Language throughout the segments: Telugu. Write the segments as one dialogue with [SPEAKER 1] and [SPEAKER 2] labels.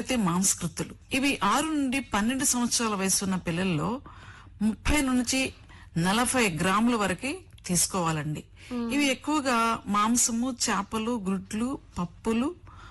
[SPEAKER 1] అయితే మాంసకృత్తులు ఇవి ఆరు నుండి పన్నెండు సంవత్సరాల వయసు ఉన్న పిల్లల్లో ముప్పై నుంచి నలభై గ్రాముల వరకు తీసుకోవాలండి ఇవి ఎక్కువగా మాంసము చేపలు గుడ్లు పప్పులు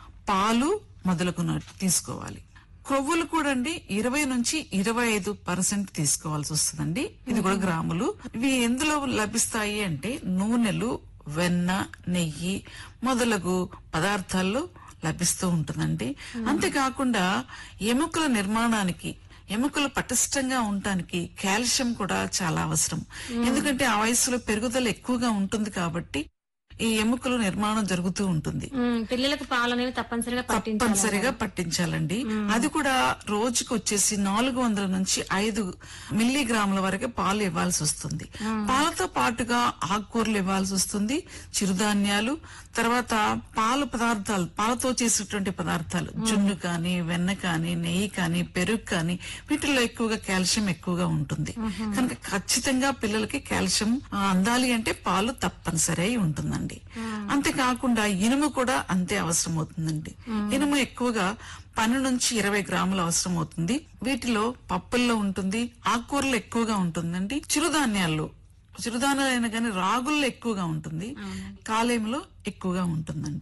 [SPEAKER 1] పాలు మొదలుగున్నవి తీసుకోవాలి కొవ్వులు కూడా అండి ఇరవై నుంచి ఇరవై ఐదు పర్సెంట్ తీసుకోవాల్సి వస్తుందండి ఇది కూడా గ్రాములు ఇవి ఎందులో లభిస్తాయి అంటే నూనెలు వెన్న నెయ్యి మొదలగు పదార్థాల్లో లభిస్తూ ఉంటుందండి అంతేకాకుండా ఎముకల నిర్మాణానికి ఎముకలు పటిష్టంగా ఉండటానికి కాల్షియం కూడా చాలా అవసరం ఎందుకంటే ఆ వయసులో పెరుగుదల ఎక్కువగా ఉంటుంది కాబట్టి ఈ ఎముకలు నిర్మాణం జరుగుతూ ఉంటుంది
[SPEAKER 2] ఉమ్, పిల్లలకు పాలు అనేవి తప్పనిసరిగా పట్టించాలి
[SPEAKER 1] తప్పనిసరిగా పట్టించాలండి అది కూడా రోజుకు వచ్చేసి నాలుగు వందల నుంచి ఐదు మిల్లీగ్రాముల వరకు పాలు ఇవ్వాల్సి వస్తుంది పాలతో పాటుగా ఆకుకూరలు ఇవ్వాల్సి వస్తుంది చిరుధాన్యాలు తర్వాత పాలు పదార్థాలు పాలతో చేసేటువంటి పదార్థాలు జున్ను కానీ వెన్న కానీ నెయ్యి కానీ పెరుగు కానీ వీటిల్లో ఎక్కువగా కాల్షియం ఎక్కువగా ఉంటుంది కనుక ఖచ్చితంగా పిల్లలకి కాల్షియం ఆ, అందాలి అంటే పాలు తప్పనిసరి అయి ఉంటుందండి అంతేకాకుండా ఇనుము కూడా అంతే అవసరం అవుతుందండి ఇనుము ఎక్కువగా పన్నెండు నుంచి ఇరవై గ్రాములు అవసరం అవుతుంది వీటిలో పప్పుల్లో ఉంటుంది ఆకుకూరలు ఎక్కువగా ఉంటుందండి చిరుధాన్యాల్లో చిరుధాన్యాలు అయినా కానీ రాగుల్లో ఎక్కువగా ఉంటుంది కాలేయంలో ఎక్కువగా ఉంటుందండి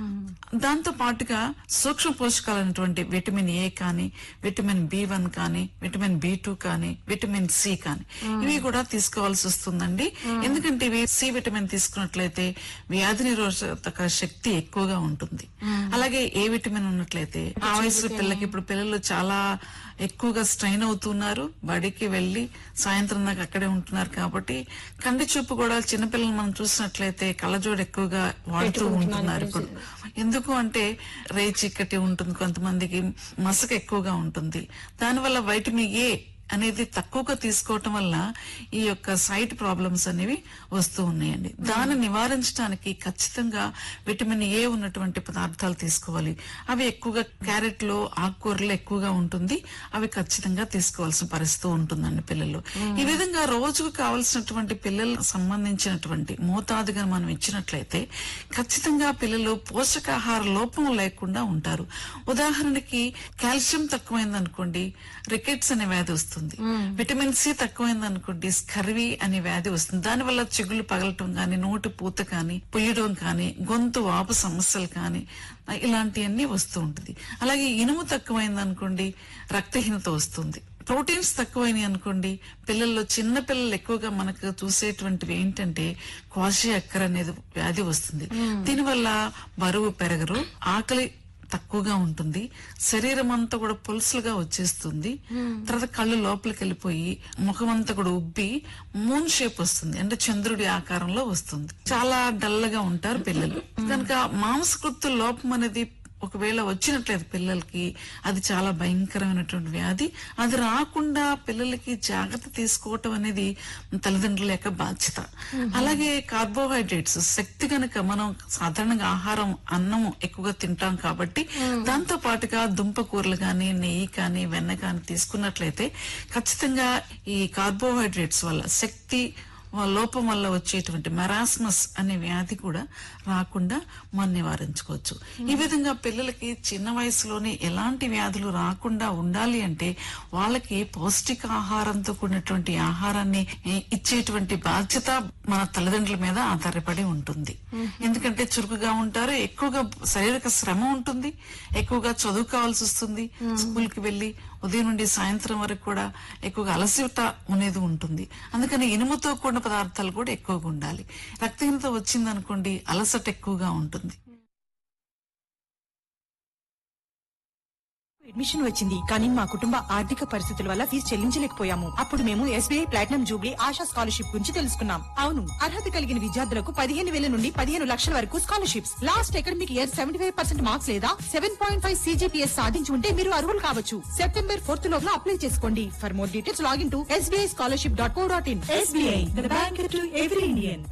[SPEAKER 1] దాంతో పాటుగా సూక్ష్మ పోషకాలైనటువంటి విటమిన్ ఏ కానీ విటమిన్ బి వన్ కానీ విటమిన్ బి టూ కానీ విటమిన్ సి కానీ ఇవి కూడా తీసుకోవాల్సి వస్తుందండి ఎందుకంటే ఇవి సి విటమిన్ తీసుకున్నట్లయితే వ్యాధి నిరోధక శక్తి ఎక్కువగా ఉంటుంది అలాగే ఏ విటమిన్ ఉన్నట్లయితే ఆ వయసు పిల్లలకి ఇప్పుడు పిల్లలు చాలా ఎక్కువగా స్ట్రైన్ అవుతున్నారు బడికి వెళ్లి సాయంత్రం దాకా అక్కడే ఉంటున్నారు కాబట్టి కంటి చూపు కూడా చిన్నపిల్లలు మనం చూసినట్లయితే కళ్ళజోడు ఎక్కువగా వాడుతూ ఉంటున్నారు ఇప్పుడు ఎందుకు అంటే రే చీకటి ఉంటుంది కొంతమందికి మసక ఎక్కువగా ఉంటుంది దానివల్ల వైటమిన్ ఏ అనేది తక్కువగా తీసుకోవటం వల్ల ఈ యొక్క సైట్ ప్రాబ్లమ్స్ అనేవి వస్తూ ఉన్నాయండి దాన్ని నివారించడానికి ఖచ్చితంగా విటమిన్ ఏ ఉన్నటువంటి పదార్థాలు తీసుకోవాలి అవి ఎక్కువగా క్యారెట్ లో ఆకుకూరలు ఎక్కువగా ఉంటుంది అవి ఖచ్చితంగా తీసుకోవాల్సిన పరిస్థితి ఉంటుందండి పిల్లలు ఈ విధంగా రోజుకు కావాల్సినటువంటి పిల్లలకు సంబంధించినటువంటి మోతాదుగా మనం ఇచ్చినట్లయితే ఖచ్చితంగా పిల్లలు పోషకాహార లోపం లేకుండా ఉంటారు ఉదాహరణకి కాల్షియం తక్కువైంది అనుకోండి రికెట్స్ అనే వ్యాధి వస్తుంది విటమిన్ సి తక్కువైంది అనుకోండి స్కర్వీ అనే వ్యాధి వస్తుంది దానివల్ల చిగుళ్ళు పగలటం కానీ నోటి పూత కానీ పుయ్యడం కానీ గొంతు వాపు సమస్యలు కానీ ఇలాంటివన్నీ వస్తూ ఉంటుంది అలాగే ఇనుము తక్కువైంది అనుకోండి రక్తహీనత వస్తుంది ప్రోటీన్స్ తక్కువైనాయి అనుకోండి పిల్లల్లో చిన్న పిల్లలు ఎక్కువగా మనకు చూసేటువంటివి ఏంటంటే క్వాషి అక్కర్ అనేది వ్యాధి వస్తుంది దీనివల్ల బరువు పెరగరు ఆకలి తక్కువగా ఉంటుంది శరీరం అంతా కూడా పులుసులుగా వచ్చేస్తుంది తర్వాత కళ్ళు లోపలికి వెళ్ళిపోయి ముఖం అంతా కూడా ఉబ్బి మూన్ షేప్ వస్తుంది అంటే చంద్రుడి ఆకారంలో వస్తుంది చాలా డల్ గా ఉంటారు పిల్లలు కనుక మాంసకృత్తు లోపం అనేది ఒకవేళ వచ్చినట్లయితే పిల్లలకి అది చాలా భయంకరమైనటువంటి వ్యాధి అది రాకుండా పిల్లలకి జాగ్రత్త తీసుకోవటం అనేది తల్లిదండ్రుల యొక్క బాధ్యత అలాగే కార్బోహైడ్రేట్స్ శక్తి కనుక మనం సాధారణంగా ఆహారం అన్నం ఎక్కువగా తింటాం కాబట్టి దాంతో పాటుగా దుంప కూరలు కానీ నెయ్యి కానీ వెన్న కానీ తీసుకున్నట్లయితే ఖచ్చితంగా ఈ కార్బోహైడ్రేట్స్ వల్ల శక్తి లోపం వల్ల వచ్చేటువంటి మెరాస్మస్ అనే వ్యాధి కూడా రాకుండా మనం నివారించుకోవచ్చు ఈ విధంగా పిల్లలకి చిన్న వయసులోనే ఎలాంటి వ్యాధులు రాకుండా ఉండాలి అంటే వాళ్ళకి పౌష్టికాహారంతో కూడినటువంటి ఆహారాన్ని ఏ, ఇచ్చేటువంటి బాధ్యత మన తల్లిదండ్రుల మీద ఆధారపడి ఉంటుంది ఎందుకంటే చురుకుగా ఉంటారు ఎక్కువగా శారీరక శ్రమ ఉంటుంది ఎక్కువగా చదువుకోవాల్సి వస్తుంది స్కూల్ కి వెళ్లి ఉదయం నుండి సాయంత్రం వరకు కూడా ఎక్కువగా అలసట అనేది ఉంటుంది అందుకని ఇనుముతో కూడిన పదార్థాలు కూడా ఎక్కువగా ఉండాలి రక్తహీనత వచ్చిందనుకోండి అలసట ఎక్కువగా ఉంటుంది
[SPEAKER 3] అడ్మిషన్ వచ్చింది కానీ మా కుటుంబ ఆర్థిక పరిస్థితుల వల్ల ఫీజు చెల్లించలేకపోయాము అప్పుడు మేము SBI platinum jubilee Asha scholarship గురించి తెలుసుకున్నాం అవును అర్హత కలిగిన విద్యార్థులకు పదిహేను వేల నుండి పదిహేను లక్షల వరకు scholarships last academic year seventy five percent marks లేదా సెవెన్ పాయింట్ ఫైవ్ సీజీపీఎస్ సాధించి ఉంటే మీరు అర్హులు కావచ్చు సెప్టెంబర్ ఫోర్త్ లోపల అప్లై చేసుకోండి for more details login to SBI scholarship dot co dot in SBI bank to every Indian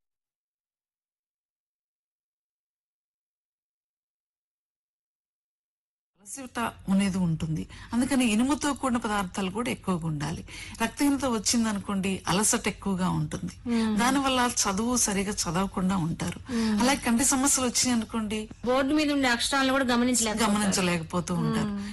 [SPEAKER 1] అలసట అనేది ఉంటుంది అందుకని ఇనుముతో కూడిన పదార్థాలు కూడా ఎక్కువగా ఉండాలి రక్తహీనత వచ్చిందనుకోండి అలసట ఎక్కువగా ఉంటుంది దానివల్ల చదువు సరిగా చదవకుండా ఉంటారు అలాగే కంటి సమస్యలు వచ్చినాయి అనుకోండి
[SPEAKER 2] బోర్డు మీద ఉండే అక్షరాలను కూడా గమనించలేదు
[SPEAKER 1] గమనించలేకపోతూ ఉంటారు